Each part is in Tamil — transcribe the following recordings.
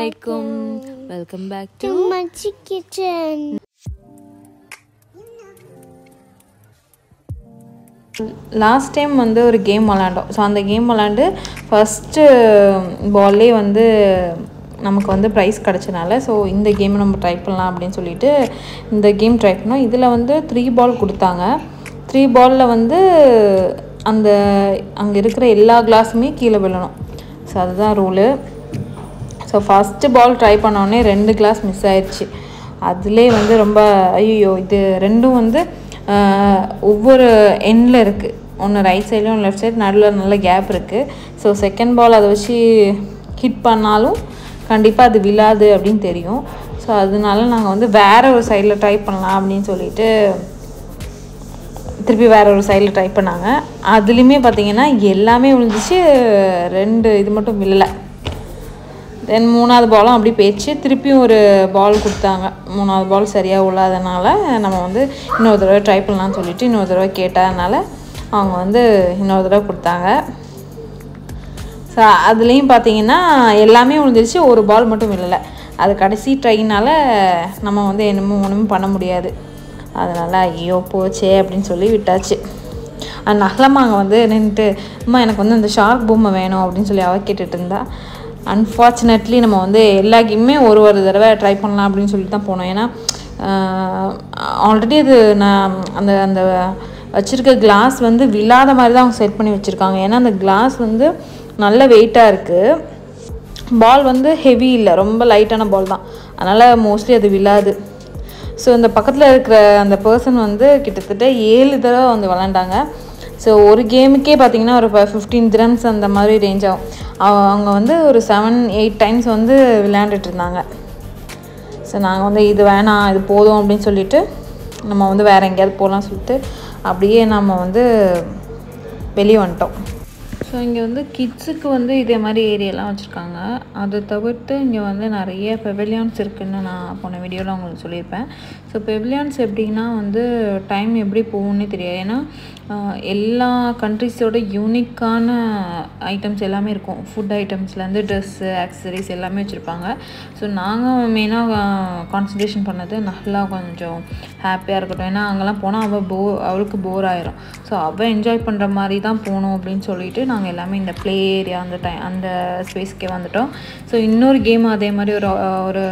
அலைக்கும் welcome back to Magic Kitchen. Last time வந்து ஒரு கேம் விளாண்டோம் ஸோ அந்த கேம் விளாண்டு ஃபஸ்ட்டு பால்லே வந்து நமக்கு வந்து ப்ரைஸ் கிடச்சனால ஸோ இந்த கேம் நம்ம ட்ரை பண்ணலாம் அப்படின்னு சொல்லிட்டு இந்த கேம் ட்ரை பண்ணோம் இதில் வந்து த்ரீ பால் கொடுத்தாங்க த்ரீ பாலில் வந்து அந்த அங்கே இருக்கிற எல்லா கிளாஸுமே கீழே விழணும் ஸோ அதுதான் rule so first ball try பண்ணோடனே ரெண்டு கிளாஸ் மிஸ் ஆயிடுச்சு அதிலே வந்து ரொம்ப ஐயோ இது ரெண்டும் வந்து ஆஹ், ஒவ்வொரு எண்டில் இருக்குது ஒன்று ரைட் சைட்லையும் ஒன்று லெஃப்ட் சைடு நடுவில் நல்ல கேப் இருக்குது ஸோ செகண்ட் பால் அதை வச்சு ஹிட் பண்ணாலும் கண்டிப்பாக அது விழாது அப்படின்னு தெரியும் ஸோ அதனால நாங்கள் வந்து வேற ஒரு சைடில் ட்ரை பண்ணலாம் அப்படின்னு சொல்லிட்டு திருப்பி வேற ஒரு சைடில் ட்ரை பண்ணாங்க அதுலேயுமே பார்த்தீங்கன்னா எல்லாமே விழுந்துச்சு ரெண்டு இது மட்டும் விழலை தென் மூணாவது பாலும் அப்படி போயிடுச்சு திருப்பியும் ஒரு பால் கொடுத்தாங்க மூணாவது பால் சரியாக உள்ளாதனால நம்ம வந்து இன்னொரு தடவை ட்ரை பண்ணலாம்னு சொல்லிட்டு இன்னொரு தடவை கேட்டதுனால அவங்க வந்து இன்னொரு தடவை கொடுத்தாங்க ஸோ அதுலேயும் பார்த்தீங்கன்னா எல்லாமே விழுந்துருச்சு ஒரு பால் மட்டும் விழலை அது கடைசி ட்ரைனால நம்ம வந்து என்னமோ ஒன்றுமே பண்ண முடியாது அதனால் ஐயோ போச்சே அப்படின்னு சொல்லி விட்டாச்சு அந்த நகலம்மா அங்கே வந்து நின்றுட்டு அம்மா எனக்கு வந்து அந்த ஷார்க் பொம்மை வேணும் அப்படின்னு சொல்லி அவ கேட்டுட்டு இருந்தா அன்ஃபார்ச்சுனேட்லி நம்ம வந்து எல்லா கேமுமே ஒரு ஒரு தடவை ட்ரை பண்ணலாம் அப்படின்னு சொல்லி தான் போனோம் ஏன்னா ஆல்ரெடி அது நான் அந்த அந்த வச்சுருக்க கிளாஸ் வந்து விழாத மாதிரி தான் அவங்க செட் பண்ணி வச்சுருக்காங்க ஏன்னா அந்த கிளாஸ் வந்து நல்ல வெயிட்டாக இருக்குது பால் வந்து ஹெவி இல்லை ரொம்ப லைட்டான பால் தான் அதனால் மோஸ்ட்லி அது விழாது ஸோ இந்த பக்கத்தில் இருக்கிற அந்த பர்சன் வந்து கிட்டத்தட்ட ஏழு தடவை வந்து விளாண்டாங்க ஸோ ஒரு கேமுக்கே பார்த்தீங்கன்னா ஒரு ஃபிஃப்டீன் திரம்ஸ் அந்த மாதிரி ரேஞ்ச் ஆகும் அவ- அவங்க வந்து ஒரு செவன் எயிட் டைம்ஸ் வந்து விளையாண்டுட்டு இருந்தாங்க ஸோ நாங்கள் வந்து இது வேணாம் இது போதும் அப்படின்னு சொல்லிட்டு நம்ம வந்து வேறு எங்கேயாவது போகலாம்னு சொல்லிட்டு அப்படியே நம்ம வந்து வெளியே வந்துட்டோம் ஸோ இங்கே வந்து கிட்ஸுக்கு வந்து இதே மாதிரி ஏரியாலாம் வச்சுருக்காங்க அதை தவிர்த்து இங்கே வந்து நிறைய பெவிலியான்ஸ் இருக்குன்னு நான் போன வீடியோவில் உங்களுக்கு சொல்லியிருப்பேன் ஸோ பெவிலியான்ஸ் எப்படின்னா வந்து டைம் எப்படி போகும்னே தெரியாது ஏன்னா ஆஹ், எல்லா கண்ட்ரிஸோட யூனிக்கான ஐட்டம்ஸ் எல்லாமே இருக்கும் ஃபுட் ஐட்டம்ஸ்லேருந்து ட்ரெஸ்ஸு ஆக்சசரிஸ் எல்லாமே வச்சுருப்பாங்க ஸோ நாங்கள் மெயினாக கான்சன்ட்ரேஷன் பண்ணது நல்லா கொஞ்சம் ஹாப்பியாக இருக்கட்டும் ஏன்னா அங்கெல்லாம் போனால் அவள் போ அவளுக்கு போர் ஆயிரும் ஸோ அவள் என்ஜாய் பண்ணுற மாதிரி தான் போகணும் அப்படின்னு சொல்லிட்டு நாங்கள் எல்லாமே இந்த ப்ளே ஏரியா அந்த டை அந்த ஸ்பேஸ்க்கே வந்துட்டோம் ஸோ இன்னொரு கேம் அதே மாதிரி ஒரு ஒரு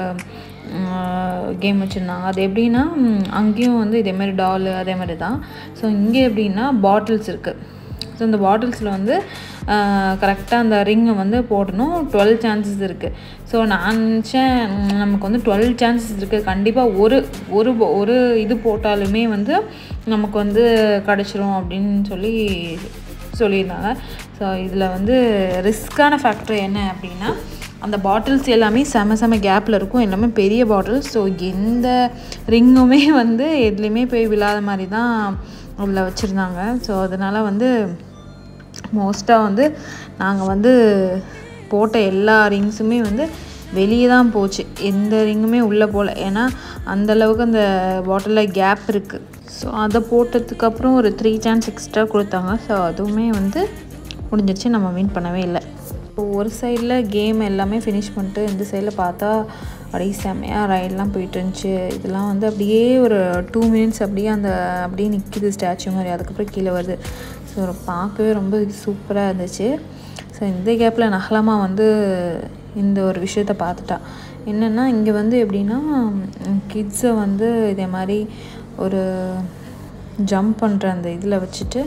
கேம் வச்சுருந்தாங்க அது எப்படின்னா ம், அங்கேயும் வந்து இதே மாதிரி டாலு அதே மாதிரி தான் ஸோ இங்கே எப்படின்னா பாட்டில்ஸ் இருக்குது ஸோ இந்த பாட்டில்ஸில் வந்து கரெக்டாக அந்த ரிங்கை வந்து போடணும் டுவெல் சான்சஸ் இருக்குது ஸோ நான் நினச்சேன் ம், நமக்கு வந்து டுவெல் சான்சஸ் இருக்குது கண்டிப்பாக ஒரு ஒரு bo- ஒரு இது போட்டாலுமே வந்து நமக்கு வந்து கிடச்சிரும் அப்படின்னு சொல்லி சொல்லியிருந்தாங்க ஸோ இதில் வந்து ரிஸ்க்கான ஃபேக்டர் என்ன அப்படின்னா அந்த பாட்டில்ஸ் எல்லாமே செம செம கேப்பில் இருக்கும் எல்லாமே பெரிய பாட்டில்ஸ் ஸோ எந்த ரிங்குமே வந்து எதுலேயுமே போய் விழாத மாதிரி தான் உள்ள வச்சுருந்தாங்க ஸோ அதனால் வந்து மோஸ்ட்டாக வந்து நாங்கள் வந்து போட்ட எல்லா ரிங்ஸுமே வந்து வெளியே தான் போச்சு எந்த ரிங்குமே உள்ளே போகல ஏன்னா அந்த அளவுக்கு அந்த பாட்டிலில் கேப் இருக்குது ஸோ அதை போட்டதுக்கப்புறம் ஒரு த்ரீ சான்ஸ் எக்ஸ்ட்ரா கொடுத்தாங்க ஸோ அதுவுமே வந்து முடிஞ்சிருச்சு நம்ம வின் பண்ணவே இல்லை இப்போ ஒரு சைடில் கேம் எல்லாமே ஃபினிஷ் பண்ணிட்டு இந்த சைடில் பார்த்தா அப்படியே செம்மையாக ரைடெலாம் போயிட்டு இருந்துச்சு இதெல்லாம் வந்து அப்படியே ஒரு டூ மினிட்ஸ் அப்படியே அந்த அப்படியே நிற்கிது ஸ்டாச்சு மாதிரி அதுக்கப்புறம் கீழே வருது ஸோ பார்க்கவே ரொம்ப சூப்பராக இருந்துச்சு ஸோ இந்த கேப்பில் நகலமா வந்து இந்த ஒரு விஷயத்த பார்த்துட்டா என்னென்னா இங்கே வந்து எப்படின்னா கிட்ஸை வந்து இதே மாதிரி ஒரு ஜம்ப் பண்ணுற அந்த இதில் வச்சுட்டு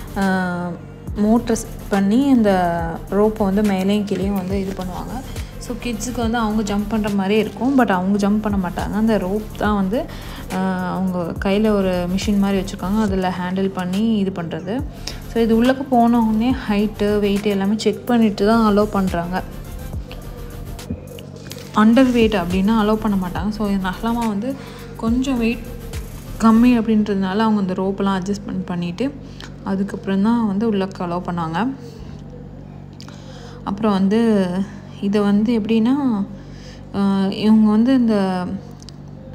மோட்டர்ஸ் பண்ணி அந்த ரோப்பை வந்து மேலேயும் கீழேயும் வந்து இது பண்ணுவாங்க ஸோ கிட்ஸுக்கு வந்து அவங்க ஜம்ப் பண்ணுற மாதிரியே இருக்கும் பட் அவங்க ஜம்ப் பண்ண மாட்டாங்க அந்த ரோப் தான் வந்து ஆஹ், அவங்க கையில் ஒரு மிஷின் மாதிரி வச்சுருக்காங்க அதில் ஹேண்டில் பண்ணி இது பண்ணுறது ஸோ இது உள்ளக்க போன உடனே ஹைட்டு வெயிட்டு எல்லாமே செக் பண்ணிட்டு தான் அலோவ் பண்ணுறாங்க அண்டர் வெயிட் அப்படின்னா அலோவ் பண்ண மாட்டாங்க ஸோ நகலமாக வந்து கொஞ்சம் வெயிட் கம்மி அப்படின்றதுனால அவங்க அந்த ரோப்பெல்லாம் அட்ஜஸ்ட் பண்ணி பண்ணிவிட்டு அதுக்கப்புறம் தான் வந்து உள்ளக்க அலோவ் பண்ணாங்க அப்புறம் வந்து இதை வந்து எப்படின்னா ஆஹ் இவங்க வந்து இந்த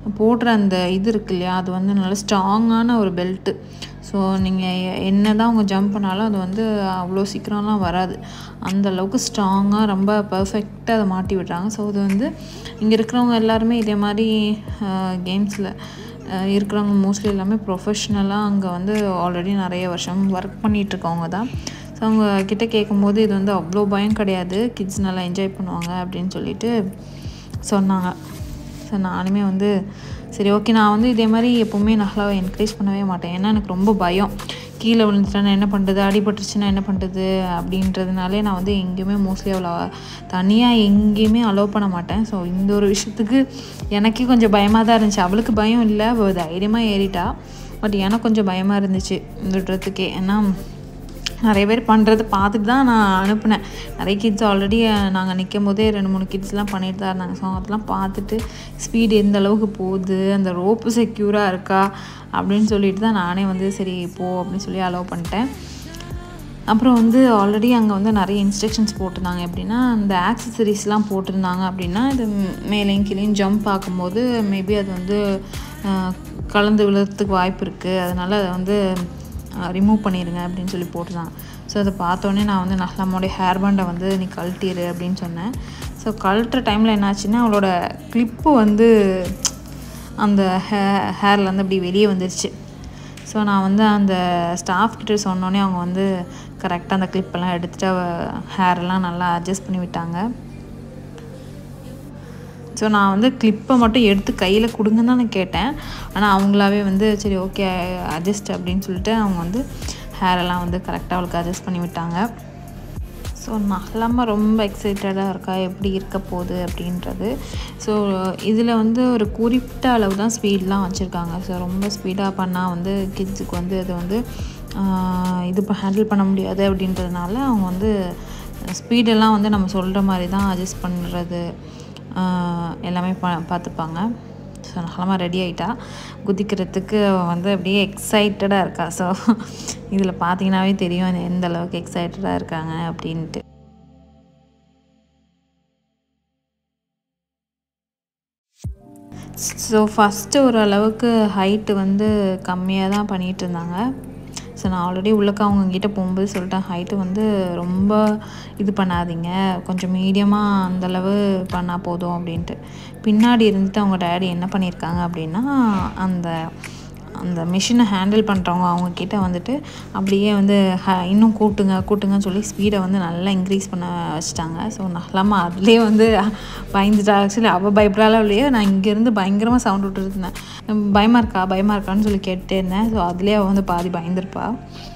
போடுற அந்த இது இருக்கு இல்லையா அது வந்து நல்ல ஸ்ட்ராங்கான ஒரு பெல்ட்டு ஸோ நீங்கள் என்ன தான் அவங்க ஜம்ப் பண்ணாலும் அது வந்து அவ்வளோ சீக்கிரம்லாம் வராது அந்த அளவுக்கு ஸ்ட்ராங்காக ரொம்ப பர்ஃபெக்டாக அதை மாட்டி விடுறாங்க ஸோ அது வந்து இங்கே இருக்கிறவங்க எல்லாருமே இதே மாதிரி கேம்ஸில் இருக்கிறவங்க மோஸ்ட்லி எல்லாமே ப்ரொஃபஷ்னலாக அங்கே வந்து ஆல்ரெடி நிறைய வருஷம் ஒர்க் பண்ணிகிட்ருக்கவங்க தான் ஸோ அவங்க கிட்ட கேட்கும்போது இது வந்து அவ்வளோ பயம் கிடையாது கிட்ஸ் நல்லா என்ஜாய் பண்ணுவாங்க அப்படின்னு சொல்லிட்டு சொன்னாங்க ஸோ நானுமே வந்து சரி ஓகே நான் வந்து இதே மாதிரி எப்போவுமே நல்லா என்கரேஜ் பண்ணவே மாட்டேன் ஏன்னா எனக்கு ரொம்ப பயம் கீழே விழுந்துட்டா என்ன பண்ணுறது அடிபட்டுருச்சுன்னா என்ன பண்ணுறது அப்படின்றதுனாலே நான் வந்து எங்கேயுமே மோஸ்ட்லி அவ்வளோ தனியாக எங்கேயுமே அலோவ் பண்ண மாட்டேன் ஸோ இந்த ஒரு விஷயத்துக்கு எனக்கே கொஞ்சம் பயமாக தான் இருந்துச்சு அவளுக்கு பயம் இல்லை அவள் தைரியமாக ஏறிட்டா பட் எனக்கு கொஞ்சம் பயமாக இருந்துச்சு விடுறதுக்கே ஏன்னா நிறைய பேர் பண்ணுறது பார்த்துட்டு தான் நான் அனுப்புனேன் நிறைய கிட்ஸ் ஆல்ரெடி நாங்கள் நிற்கும் போதே ரெண்டு மூணு கிட்ஸ்லாம் பண்ணிட்டு தான் இருந்தாங்க ஸோ அதெல்லாம் பார்த்துட்டு ஸ்பீடு எந்த அளவுக்கு போகுது அந்த ரோப்பு செக்யூராக இருக்கா அப்படின்னு சொல்லிட்டு தான் நானே வந்து சரி போ அப்படின்னு சொல்லி அலோவ் பண்ணிட்டேன் அப்புறம் வந்து ஆல்ரெடி அங்கே வந்து நிறைய இன்ஸ்ட்ரக்ஷன்ஸ் போட்டிருந்தாங்க எப்படின்னா அந்த ஆக்சசரிஸ்லாம் போட்டிருந்தாங்க அப்படின்னா இது மேலேயும் கீழேயும் ஜம்ப் ஆக்கும்போது மேபி அது வந்து கலந்து விழுறதுக்கு வாய்ப்பு இருக்குது அதனால் அதை வந்து ரிமூவ் பண்ணிடுங்க அப்படின்னு சொல்லி போட்டிருந்தாங்க ஸோ அதை பார்த்தோன்னே நான் வந்து நஹ்லாமோடைய ஹேர் பேண்டை வந்து நீ கழட்டிடு அப்படின்னு சொன்னேன் ஸோ கழட்டுற டைமில் என்னாச்சுன்னா அவளோட கிளிப்பு வந்து அந்த ஹே ஹேர்லேருந்து அப்படி வெளியே வந்துருச்சு ஸோ நான் வந்து அந்த ஸ்டாஃப் கிட்ட சொன்னோன்னே அவங்க வந்து கரெக்டாக அந்த கிளிப்பெல்லாம் எடுத்துகிட்டு அவள் ஹேரெல்லாம் நல்லா அட்ஜஸ்ட் பண்ணி விட்டாங்க ஸோ நான் வந்து கிளிப்பை மட்டும் எடுத்து கையில் கொடுங்கன்னு தான் நான் கேட்டேன் ஆனால் அவங்களாவே வந்து சரி ஓகே அட்ஜஸ்ட் அப்படின்னு சொல்லிட்டு அவங்க வந்து ஹேரெல்லாம் வந்து கரெக்டாக அவளுக்கு அட்ஜஸ்ட் பண்ணி விட்டாங்க ஸோ நல்லாம ரொம்ப எக்ஸைட்டடாக இருக்கா எப்படி இருக்க போகுது அப்படின்றது ஸோ இதில் வந்து ஒரு குறிப்பிட்ட அளவு தான் ஸ்பீட்லாம் வச்சுருக்காங்க ஸோ ரொம்ப ஸ்பீடாக பண்ணால் வந்து கிட்ஸுக்கு வந்து அது வந்து இது ஹேண்டில் பண்ண முடியாது அப்படின்றதுனால அவங்க வந்து ஸ்பீடெல்லாம் வந்து நம்ம சொல்கிற மாதிரி தான் அட்ஜஸ்ட் பண்ணுறது எல்லாமே பா பார்த்துப்பாங்க ஸோ நல்லாமல் ரெடி ஆகிட்டா குதிக்கிறதுக்கு வந்து அப்படியே எக்ஸைட்டடாக இருக்கா ஸோ இதில் பார்த்தீங்கன்னாவே தெரியும் எந்த அளவுக்கு எக்ஸைட்டடாக இருக்காங்க அப்படின்ட்டு ஸோ ஃபஸ்ட்டு ஓரளவுக்கு ஹைட்டு வந்து கம்மியாக தான் பண்ணிகிட்டு இருந்தாங்க ஸோ நான் ஆல்ரெடி உள்ளக்க அவங்கக்கிட்ட போகும்போது சொல்லிட்டேன் ஹைட்டு வந்து ரொம்ப இது பண்ணாதீங்க கொஞ்சம் மீடியமாக அந்தளவு பண்ணால் போதும் அப்படின்ட்டு பின்னாடி இருந்துட்டு அவங்க டேடி என்ன பண்ணியிருக்காங்க அப்படின்னா அந்த அந்த மிஷினை ஹேண்டில் பண்ணுறவங்க அவங்கக்கிட்ட வந்துட்டு அப்படியே வந்து ஹ இன்னும் கூட்டுங்க கூட்டுங்கன்னு சொல்லி ஸ்பீடை வந்து நல்லா இன்க்ரீஸ் பண்ண வச்சுட்டாங்க ஸோ நல்லாமல் அதுலேயே வந்து பயந்துட்டா ஆக்சுவலி அவள் பயப்படாலும் இல்லையோ நான் இங்கேருந்து பயங்கரமாக சவுண்ட் விட்டுட்டு இருந்தேன் பயமாக இருக்கா பயமாக இருக்கான்னு சொல்லி கேட்டுட்டே இருந்தேன் ஸோ அதுலேயே அவள் வந்து பாதி பயந்துருப்பா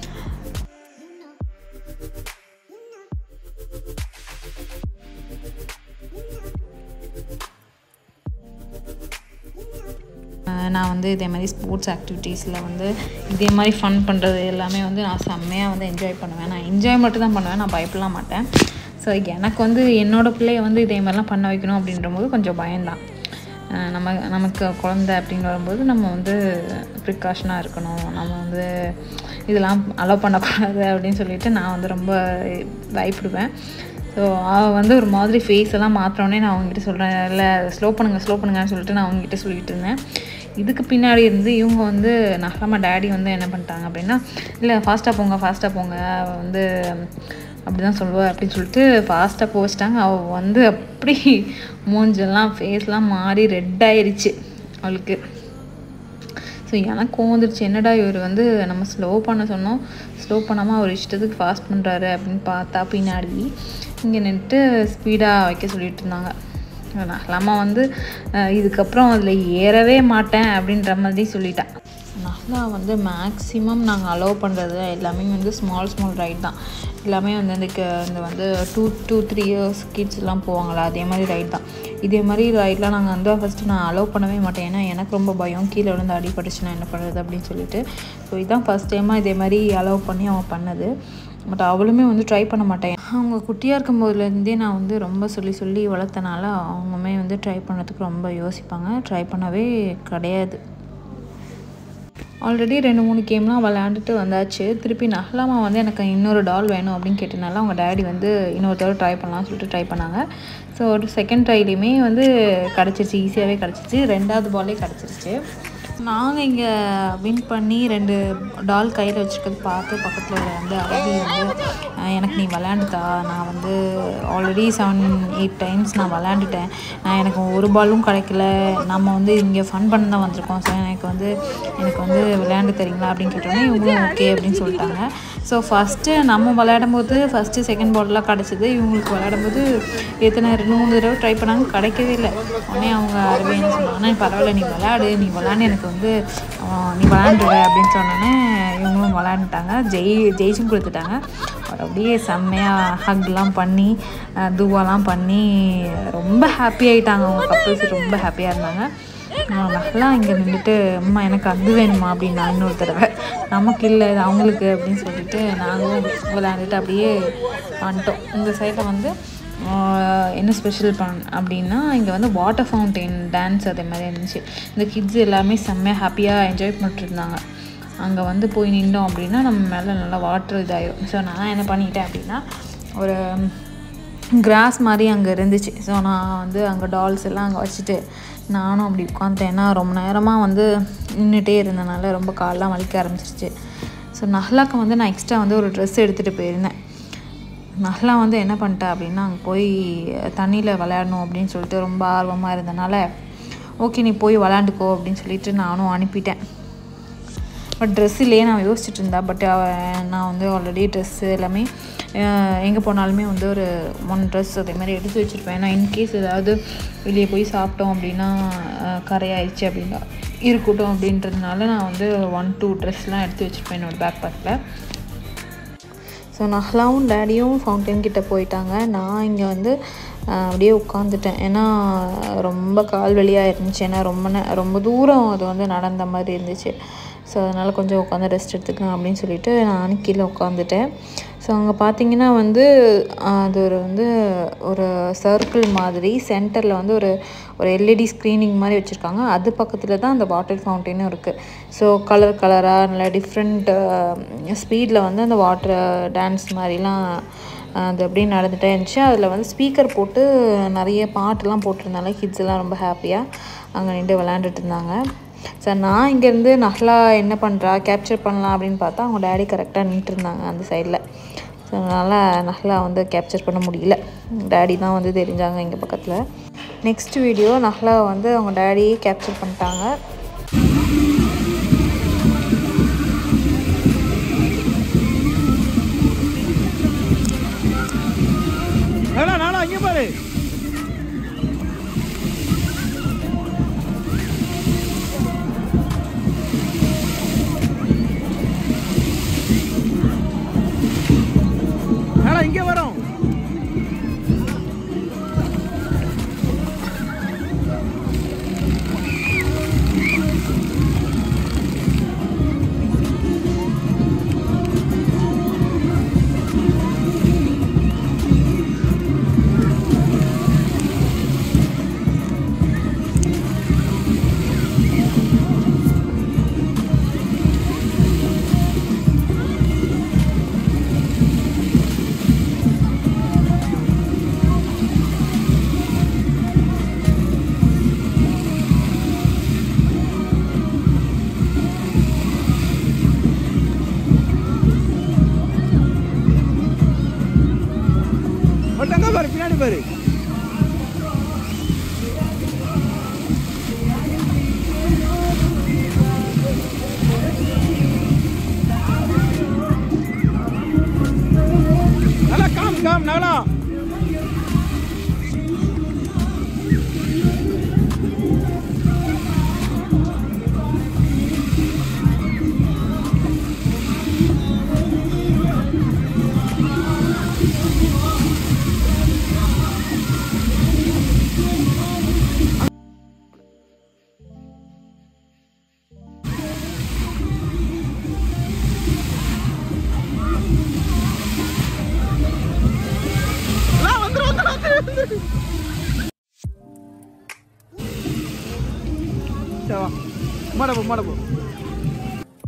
நான் வந்து இதே மாதிரி ஸ்போர்ட்ஸ் ஆக்டிவிட்டீஸில் வந்து இதே மாதிரி ஃபன் பண்ணுறது எல்லாமே வந்து நான் செம்மையாக வந்து என்ஜாய் பண்ணுவேன் நான் என்ஜாய் மட்டும் தான் பண்ணுவேன் நான் பயப்படலாம் மாட்டேன் ஸோ எனக்கு வந்து என்னோடய பிள்ளைய வந்து இதே மாதிரிலாம் பண்ண வைக்கணும் அப்படின்ற போது கொஞ்சம் பயம்தான் நம்ம நமக்கு குழந்த அப்படின்னு வரும்போது நம்ம வந்து ப்ரிகாஷனாக இருக்கணும் நம்ம வந்து இதெல்லாம் அலோவ் பண்ணக்கூடாது அப்படின்னு சொல்லிட்டு நான் வந்து ரொம்ப பயப்படுவேன் ஸோ அவள் வந்து ஒரு மாதிரி ஃபேஸ் எல்லாம் மாற்றினோடனே நான் அவங்ககிட்ட சொல்கிறேன் இல்லை ஸ்லோ பண்ணுங்கள் ஸ்லோ பண்ணுங்கன்னு சொல்லிட்டு நான் அவங்ககிட்ட சொல்லிட்டு இருந்தேன் இதுக்கு பின்னாடி இருந்து இவங்க வந்து நகரமா டேடி வந்து என்ன பண்ணிட்டாங்க அப்படின்னா இல்லை ஃபாஸ்ட்டாக போங்க ஃபாஸ்ட்டாக போங்க வந்து அப்படி தான் சொல்லுவா அப்படின்னு சொல்லிட்டு ஃபாஸ்ட்டாக போச்சிட்டாங்க அவள் வந்து அப்படி மூஞ்செல்லாம் ஃபேஸ்லாம் மாறி ரெட் ஆயிடுச்சு அவளுக்கு ஸோ எனக்கு வந்துருச்சு என்னடா இவர் வந்து நம்ம ஸ்லோ பண்ண சொன்னோம் ஸ்லோ பண்ணாமல் அவர் இஷ்டத்துக்கு ஃபாஸ்ட் பண்ணுறாரு அப்படின்னு பார்த்தா பின்னாடி இங்கே நின்றுட்டு ஸ்பீடாக வைக்க சொல்லிட்டு இருந்தாங்க நகலாமா வந்து இதுக்கப்புறம் அதில் ஏறவே மாட்டேன் அப்படின்ற மாதிரி சொல்லிட்டேன் நஹ்லா வந்து மேக்ஸிமம் நாங்கள் அலோவ் பண்ணுறது எல்லாமே வந்து ஸ்மால் ஸ்மால் ரைட் தான் எல்லாமே வந்து இந்த இந்த வந்து டூ டூ த்ரீ இயர்ஸ் கிட்ஸ்லாம் போவாங்களா அதே மாதிரி ரைட் தான் இதே மாதிரி ரைட்லாம் நாங்கள் வந்து ஃபஸ்ட்டு நான் அலோவ் பண்ணவே மாட்டேன் ஏன்னா எனக்கு ரொம்ப பயம் கீழே விழுந்து அடிபட்டுச்சுன்னா என்ன பண்ணுறது அப்படின்னு சொல்லிட்டு ஸோ இதுதான் ஃபஸ்ட் டைமாக இதே மாதிரி அலோவ் பண்ணி அவன் பண்ணது பட் அவளுமே வந்து ட்ரை பண்ண மாட்டேன் அவங்க குட்டியாக இருக்கும் போதுலேருந்தே நான் வந்து ரொம்ப சொல்லி சொல்லி வளர்த்தனால அவங்களுமே வந்து ட்ரை பண்ணுறதுக்கு ரொம்ப யோசிப்பாங்க ட்ரை பண்ணவே கிடையாது ஆல்ரெடி ரெண்டு மூணு கேம்லாம் விளையாண்டுட்டு வந்தாச்சு திருப்பி நஹ்லாமா வந்து எனக்கு இன்னொரு டால் வேணும் அப்படின்னு கேட்டனால அவங்க டேடி வந்து இன்னொரு தடவை ட்ரை பண்ணலாம்னு சொல்லிட்டு ட்ரை பண்ணாங்க ஸோ ஒரு செகண்ட் ட்ரைலையுமே வந்து கிடச்சிருச்சு ஈஸியாகவே கிடச்சிருச்சு ரெண்டாவது பாலே கிடச்சிருச்சு நாங்கள் இங்கே வின் பண்ணி ரெண்டு டால் கையில் வச்சுருக்கிறது பார்த்து பக்கத்தில் உள்ள வந்து அரபி வந்து "அஹ், எனக்கு நீ விளையாண்டுதா நான் வந்து ஆல்ரெடி செவன் எயிட் டைம்ஸ் நான் விளையாண்டுட்டேன் நான் எனக்கு ஒரு பாலும் கிடைக்கல நம்ம வந்து இங்கே ஃபன் பண்ண தான் வந்திருக்கோம் ஸோ எனக்கு வந்து எனக்கு வந்து விளையாண்டு தரீங்களா அப்படின்னு கேட்டோன்னே இவங்களும் ஓகே அப்படின்னு சொல்லிட்டாங்க ஸோ ஃபஸ்ட்டு நம்ம விளையாடும் போது ஃபஸ்ட்டு செகண்ட் பால்லாம் கிடச்சிது இவங்களுக்கு விளையாடும் போது எத்தனை ரெண்டு மூணு தடவை ட்ரை பண்ணாங்க கிடைக்கவே இல்லை உடனே அவங்க அரபி என்ன சொன்னாங்கன்னா பரவாயில்ல நீ விளையாடு நீ விளையாண்டு எனக்கு வந்து ஆஹ், நீ விளையாண்டுடுவ அப்படின்னு சொன்னோன்னே இவங்களும் விளையாண்டுட்டாங்க ஜெய் ஜெயிச்சும் கொடுத்துட்டாங்க அவர் அப்படியே செம்மையாக ஹக்லாம் பண்ணி ஆஹ், துவாலாம் பண்ணி ரொம்ப ஹாப்பி ஆகிட்டாங்க அவங்க கப்பல்ஸ் ரொம்ப ஹாப்பியாக இருந்தாங்க நான் நல்லா இங்கே நின்றுட்டு அம்மா எனக்கு அது வேணுமா அப்படின்னு நான் இன்னொரு தடவை நமக்கு இல்லை இது அவங்களுக்கு அப்படின்னு சொல்லிட்டு நாங்களும் விளையாண்டுட்டு அப்படியே வந்துட்டோம் இந்த சைடில் வந்து ஆஹ், என்ன ஸ்பெஷல் பண் அப்படின்னா இங்கே வந்து வாட்டர் ஃபவுண்டெயின் டான்ஸ் அதே மாதிரி இருந்துச்சு இந்த கிட்ஸ் எல்லாமே செம்மையாக ஹாப்பியாக என்ஜாய் பண்ணிட்டு இருந்தாங்க அங்கே வந்து போய் நின்றோம் அப்படின்னா நம்ம மேலே நல்லா வாட்டர் இதாயிரும் ஸோ நான் என்ன பண்ணிட்டேன் அப்படின்னா ஒரு கிராஸ் மாதிரி அங்கே இருந்துச்சு ஸோ நான் வந்து அங்கே டால்ஸ் எல்லாம் அங்கே வச்சுட்டு நானும் அப்படி உட்காந்துட்டேன் ஏன்னா ரொம்ப நேரமாக வந்து நின்றுட்டே இருந்தனால ரொம்ப காலெலாம் வலிக்க ஆரம்பிச்சிருச்சு ஸோ நஹ்லாக்கு வந்து நான் எக்ஸ்ட்ரா வந்து ஒரு ட்ரெஸ் எடுத்துகிட்டு போயிருந்தேன் நஹ்லா வந்து என்ன பண்ணிட்டா அப்படின்னா அங்கே போய் தண்ணியில் விளையாடணும் அப்படின்னு சொல்லிட்டு ரொம்ப ஆர்வமாக இருந்தனால ஓகே நீ போய் விளையாண்டுக்கோ அப்படின்னு சொல்லிட்டு நானும் அனுப்பிட்டேன் பட் ட்ரெஸ் இல்லையே நான் யோசிச்சுட்டு இருந்தா பட் நான் வந்து ஆல்ரெடி ட்ரெஸ்ஸு எல்லாமே எங்கே போனாலுமே வந்து ஒரு ஒன் ட்ரெஸ் அதே மாதிரி எடுத்து வச்சுருப்பேன் ஏன்னா இன்கேஸ் ஏதாவது வெளியே போய் சாப்பிட்டோம் அப்படின்னா அஹ், கரையாயிடுச்சு அப்படின்னா இருக்கட்டும் அப்படின்றதுனால நான் வந்து ஒன் டூ ட்ரெஸ்லாம் எடுத்து வச்சுருப்பேன் என்னோட பேக் பேக்கில் ஸோ நஹ்லாவும் டேடியும் ஃபவுண்டைன் கிட்ட போயிட்டாங்க நான் இங்கே வந்து ஆஹ், அப்படியே உட்காந்துட்டேன் ஏன்னா ரொம்ப கால் வலியாக இருந்துச்சு ஏன்னா ரொம்ப நே ரொம்ப தூரம் அது வந்து நடந்த மாதிரி இருந்துச்சு ஸோ அதனால் கொஞ்சம் உட்காந்து ரெஸ்ட் எடுத்துக்கலாம் அப்படின்னு சொல்லிட்டு நான் கீழே உட்காந்துட்டேன் ஸோ அங்கே பார்த்தீங்கன்னா வந்து ஆஹ், அது ஒரு வந்து ஒரு சர்க்கிள் மாதிரி சென்டரில் வந்து ஒரு ஒரு எல்இடி ஸ்க்ரீனிங் மாதிரி வச்சுருக்காங்க அது பக்கத்தில் தான் அந்த வாட்டர் ஃபவுண்டெயினும் இருக்குது ஸோ கலர் கலராக நல்லா டிஃப்ரெண்ட் ஸ்பீடில் வந்து அந்த வாட்டர் டான்ஸ் மாதிரிலாம் அது அப்படியே நடந்துகிட்டே இருந்துச்சு அதில் வந்து ஸ்பீக்கர் போட்டு நிறைய பாட்டுலாம் போட்டிருந்தாங்க கிட்ஸ் எல்லாம் ரொம்ப ஹாப்பியாக அங்கே நின்று விளையாண்டுட்டு இருந்தாங்க சார் நான் இங்கேருந்து நஹ்லா என்ன பண்ணுறா கேப்சர் பண்ணலாம் அப்படின்னு பார்த்தா அவங்க டேடி கரெக்டாக நின்றுட்டு இருந்தாங்க அந்த சைடில் ஸோ அதனால் நஹ்லா வந்து கேப்சர் பண்ண முடியல டேடி தான் வந்து தெரிஞ்சாங்க இங்கே பக்கத்தில் நெக்ஸ்ட் வீடியோ நஹ்லா வந்து அவங்க டேடியே கேப்சர் பண்ணிட்டாங்க நானா நானா இங்க பாரு நானா இங்க வரோம் ஒட்டங்க பாரு பின்னாடி பாரு நல்லா காம் காம் நல்லா எல்லாம் வந்துரு வந்துரு வந்துரு வந்துரு சரி வா மாட போ மாட போ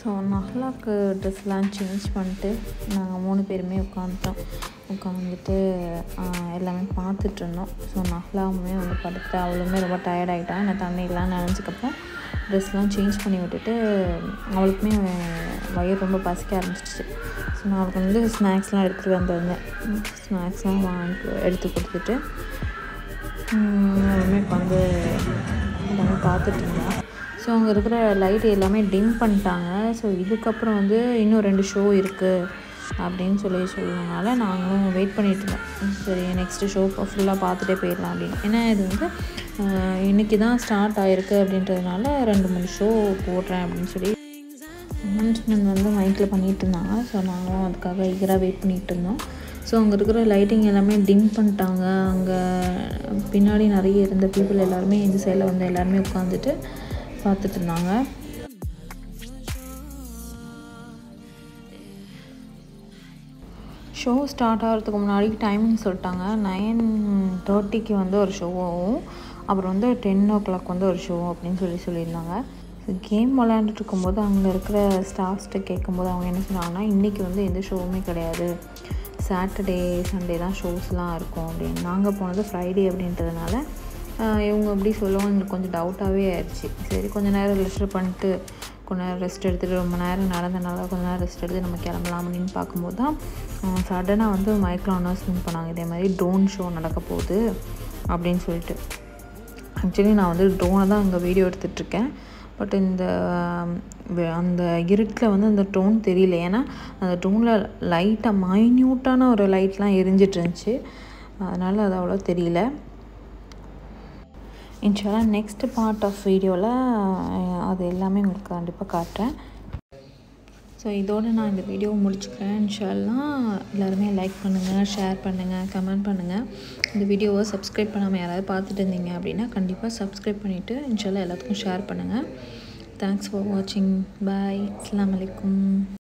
ஸோ நஹ்லாக்கு ட்ரெஸ்லாம் சேஞ்ச் பண்ணிட்டு நாங்கள் மூணு பேருமே உட்காந்துட்டோம் உட்காந்துட்டு எல்லாமே பார்த்துட்டு இருந்தோம் ஸோ நஹ்லாவுமே வந்து படுத்து அவளுமே ரொம்ப டயர்ட் ஆகிட்டா நான் தண்ணியெலாம் நினச்சிக்கப்போ ட்ரெஸ்லாம் சேஞ்ச் பண்ணி விட்டுட்டு அவளுக்குமே வயிறு ரொம்ப பசிக்க ஆரம்பிச்சிச்சு ஸோ நான் அவளுக்கு வந்து ஸ்நாக்ஸ்லாம் எடுத்துகிட்டு வந்திருந்தேன் ஸ்நாக்ஸ்லாம் வாங்கி எடுத்து கொடுத்துட்டு எல்லாமே வந்து எல்லாமே பார்த்துட்டு இருந்தேன் ஸோ அங்கே இருக்கிற லைட் எல்லாமே டிம் பண்ணிட்டாங்க ஸோ இதுக்கப்புறம் வந்து இன்னும் ரெண்டு ஷோ இருக்குது அப்படின்னு சொல்லி சொல்லுவனால நாங்களும் வெயிட் பண்ணிட்டு இருந்தோம் சரி நெக்ஸ்ட்டு ஷோ ஃபுல்லாக பார்த்துட்டே போயிடலாம் அப்படின்னு ஏன்னா இது வந்து இன்றைக்கி தான் ஸ்டார்ட் ஆகிருக்கு அப்படின்றதுனால ரெண்டு மூணு ஷோ போடுறேன் அப்படின்னு சொல்லி அனௌன்ஸ்மெண்ட் வந்து மைக்கில் பண்ணிகிட்டு இருந்தாங்க ஸோ நாங்களும் அதுக்காக ஈகராக வெயிட் பண்ணிகிட்டு இருந்தோம் ஸோ அங்கே இருக்கிற லைட்டிங் எல்லாமே டிம் பண்ணிட்டாங்க அங்கே பின்னாடி நிறைய இருந்த பீப்புள் எல்லாருமே இந்த சைடில் வந்து எல்லாருமே உட்காந்துட்டு பார்த்துட்டு இருந்தாங்க ஷோ ஸ்டார்ட் ஆகிறதுக்கு முன்னாடி டைமிங் சொல்லிட்டாங்க நைன் தேர்ட்டிக்கு வந்து ஒரு ஷோவும் அப்புறம் வந்து டென் ஓ கிளாக் வந்து ஒரு ஷோ அப்படின்னு சொல்லி சொல்லியிருந்தாங்க ஸோ கேம் விளையாண்டுட்டு இருக்கும்போது அங்கே இருக்கிற ஸ்டாஃப்ஸ்கிட்ட கேட்கும்போது அவங்க என்ன சொன்னாங்கன்னா இன்றைக்கி வந்து எந்த ஷோவுமே கிடையாது சாட்டர்டே சண்டே தான் ஷோஸ்லாம் இருக்கும் அப்படின்னு நாங்கள் போனது ஃப்ரைடே அப்படின்றதுனால இவங்க அப்படி சொல்லவும் எங்களுக்கு கொஞ்சம் டவுட்டாகவே ஆயிடுச்சு சரி கொஞ்சம் நேரம் ரெஸ்ட் பண்ணிட்டு கொஞ்ச நேரம் ரெஸ்ட் எடுத்துகிட்டு ரொம்ப நேரம் நடந்தனால கொஞ்ச நேரம் ரெஸ்ட் எடுத்து நம்ம கிளம்பலாம் அப்படின்னு பார்க்கும்போது தான் சடனாக வந்து மைக்கில் அனௌன்ஸ்மெண்ட் பண்ணாங்க இதே மாதிரி ட்ரோன் ஷோ நடக்க போகுது அப்படின்னு சொல்லிட்டு ஆக்சுவலி நான் வந்து ட்ரோனை தான் அங்கே வீடியோ எடுத்துகிட்ருக்கேன் பட் இந்த அந்த இருட்டில் வந்து அந்த ட்ரோன் தெரியல ஏன்னா அந்த ட்ரோனில் லைட்டாக மைன்யூட்டான ஒரு லைட்லாம் எரிஞ்சிட்டு இருந்துச்சு அதனால் அது அவ்வளோ தெரியல இன்ஷாலா நெக்ஸ்ட் பார்ட் ஆஃப் வீடியோவில் அது எல்லாமே உங்களுக்கு கண்டிப்பாக காட்டுறேன் ஸோ இதோடு நான் இந்த வீடியோவை முடிச்சுக்கிறேன் இன்ஷால்லாம் எல்லாருமே லைக் பண்ணுங்கள் ஷேர் பண்ணுங்கள் கமெண்ட் பண்ணுங்கள் இந்த வீடியோவை சப்ஸ்கிரைப் பண்ணாமல் யாராவது பார்த்துட்டு இருந்தீங்க அப்படின்னா கண்டிப்பாக சப்ஸ்கிரைப் பண்ணிவிட்டு இன்ஷால்லா எல்லாத்துக்கும் ஷேர் பண்ணுங்கள் தேங்க்ஸ் ஃபார் வாட்சிங் பாய் அஸ்லாம் வலைக்கும்